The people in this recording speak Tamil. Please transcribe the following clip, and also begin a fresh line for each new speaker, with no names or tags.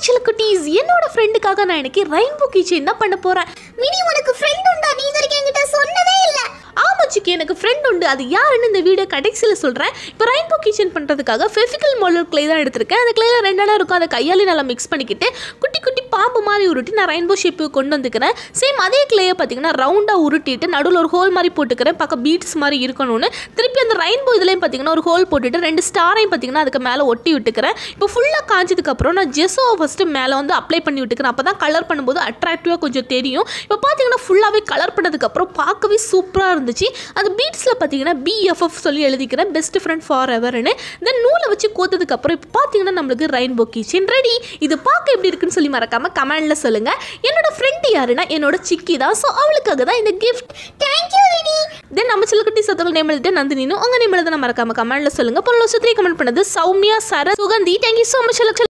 சில குட்டீஸ் என்னோட ஃப்ரெண்டுக்காக நான் இன்னைக்கு ரெயின்போ கீச்சைன் தான் பண்ண போறேன்
மினி உனக்கு ஃப்ரெண்ட் உண்டா நீ இது வரைக்கும் என்கிட்ட சொன்னதே இல்ல
ஆமா சிக்கி எனக்கு ஃப்ரெண்ட் உண்டு அது யாருன்னு இந்த வீடியோ கடைசியில் சொல்கிறேன் இப்போ ரெயின்போ கிச்சன் பண்ணுறதுக்காக ஃபெவிக்கல் மாடல் கிளே தான் எடுத்திருக்கேன் அந்த கிளேல ரெண்டெல்லாம் இருக்கும் அதை கையாலே நல்லா மிக்ஸ் பண்ணிக்கிட்டு குட்டி குட்டி பாம்பு மாதிரி உருட்டி நான் ரெயின்போ ஷேப்பு கொண்டு வந்துக்கிறேன் சேம் அதே கிளேயை பார்த்தீங்கன்னா ரவுண்டாக உருட்டிட்டு நடுவில் ஒரு ஹோல் மாதிரி போட்டுக்கிறேன் பார்க்க பீட்ஸ் மாதிரி இருக்கணும்னு திருப்பி அந்த ரெயின்போ இதுலேயும் பார்த்தீங்கன்னா ஒரு ஹோல் போட்டுட்டு ரெண்டு ஸ்டாரையும் பார்த்தீங்கன்னா அதுக்கு மேலே ஒட்டி விட்டுக்கிறேன் இப்போ ஃபுல்லாக காஞ்சதுக்கப்புறம் நான் ஜெஸோவை ஃபஸ்ட்டு மேலே வந்து அப்ளை பண்ணி விட்டுக்கிறேன் அப்போ தான் கலர் பண்ணும்போது அட்ராக்டிவாக கொஞ்சம் தெரியும் இப்போ பார்த்தீங்கன்னா ஃபுல்லாகவே கலர் பண்ணதுக்கப்புறம் பார்க்கவே சூப்பராக இருந்துச்சு அந்த பீட்ஸில் பார்த்தீங்கன்னா பிஎஃப்எஃப் சொல்லி எழுதிக்கிறேன் பெஸ்ட் ஃப்ரெண்ட் ஃபார் எவர்னு தென் நூலை வச்சு கோத்ததுக்கப்புறம் இப்போ பார்த்தீங்கன்னா நம்மளுக்கு ரெயின்போ கிச்சன் ரெடி இது பார்க்க எப்படி இருக்குன்னு சொல்லி மறக்காமல் கமெண்டில் சொல்லுங்கள் என்னோட ஃப்ரெண்டு யாருன்னா என்னோட சிக்கி தான் ஸோ அவளுக்காக தான் இந்த கிஃப்ட்
தேங்க்யூ மினி
தென் நம்ம சிலக்குட்டி சத்தவங்க நேம் எழுதிட்டு நந்தினினும் உங்கள் நேம் எழுத மறக்காம கமெண்ட்டில் சொல்லுங்கள் பொருள் சுத்திரி கமெண்ட் பண்ணது சௌமியா சர சுகந்தி தேங்க்யூ ஸோ மச்